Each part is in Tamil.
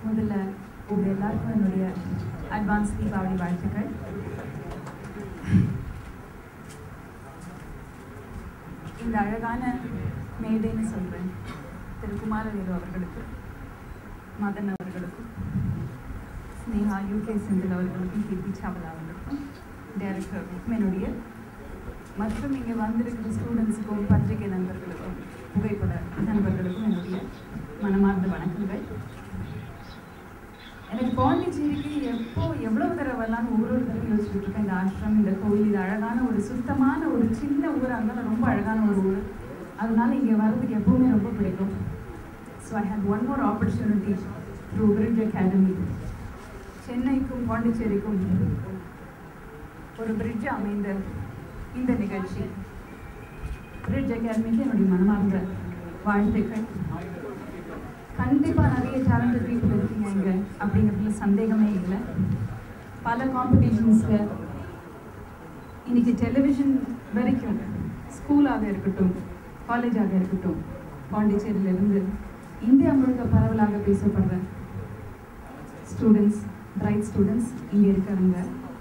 முதல்ல உங்கள் எல்லாருக்கும் என்னுடைய அட்வான்ஸ் தீபாவளி வாழ்த்துக்கள் இந்த அழகான மேடைன்னு சொல்கிறேன் திரு குமாரவேலு அவர்களுக்கு மதன் அவர்களுக்கும் ஸ்னேகா யூகே செந்தில் அவர்களுக்கும் கீர்த்தி சாவலா அவர்களுக்கும் டைரக்டருக்கும் என்னுடைய மற்றும் இங்கே வந்திருக்கிற ஸ்டூடெண்ட்ஸுக்கும் பத்திரிகை நண்பர்களுக்கும் புகைப்பட நண்பர்களுக்கும் என்னுடைய மனமார்ந்த வணக்கங்கள் எனக்கு பாண்டிச்சேரிக்கு எப்போ எவ்வளவு தடவை வரலாம்னு ஒரு ஒரு தடவை யோசிச்சுட்டு இருக்கேன் இந்த ஆசிரம் இந்த கோயில் இது அழகான ஒரு சுத்தமான ஒரு சின்ன ஊராக இருந்தாலும் ரொம்ப அழகான ஒரு ஊர் அதனால இங்கே வர்றதுக்கு எப்பவுமே ரொம்ப பிடிக்கும் so I had one more opportunity through Bridge Academy சென்னைக்கும் பாண்டிச்சேரிக்கும் ஒரு பிரிட்ஜ் அமைந்த இந்த நிகழ்ச்சி பிரிட்ஜ் அகாடமிக்கு என்னுடைய மனமார்ந்த வாழ்த்துக்கள் கண்டிப்பாக நிறைய டேலண்டட் பீப்புள் இருக்கீங்க இங்கே அப்படிங்கிறதுல சந்தேகமே இல்லை பல காம்படிஷன்ஸில் இன்னைக்கு டெலிவிஷன் வரைக்கும் ஸ்கூலாக இருக்கட்டும் காலேஜாக இருக்கட்டும் பாண்டிச்சேரியிலிருந்து இந்தியா முழுக்க பரவலாக பேசப்படுற ஸ்டூடெண்ட்ஸ் பிரைட் ஸ்டூடெண்ட்ஸ் இங்கே இருக்கிறவங்க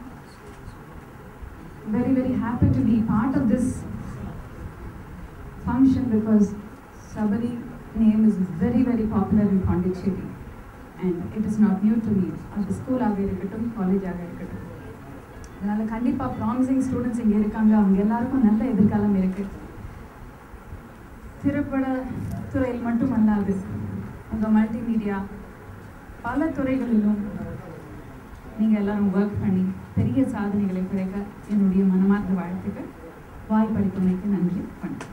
very very happy to be part of this function because Sabari name is very very popular in Pondicherry and it is not new to me அது ஸ்கூலாக இருக்கட்டும் காலேஜாக இருக்கட்டும் அதனால் கண்டிப்பாக ப்ராமிசிங் ஸ்டூடெண்ட்ஸ் இங்கே இருக்காங்க அவங்க எல்லாருக்கும் நல்ல எதிர்காலம் இருக்குது திரைப்பட துறையில் மட்டுமல்லாது உங்கள் மல்டிமீடியா பல துறைகளிலும் நீங்கள் எல்லாரும் ஒர்க் பண்ணி பெரிய சாதனைகளை குறைக்க என்னுடைய மனமார்ந்த வாழ்த்துக்கள் வாய்ப்பளித்தமைக்கு நன்றி வணக்கம்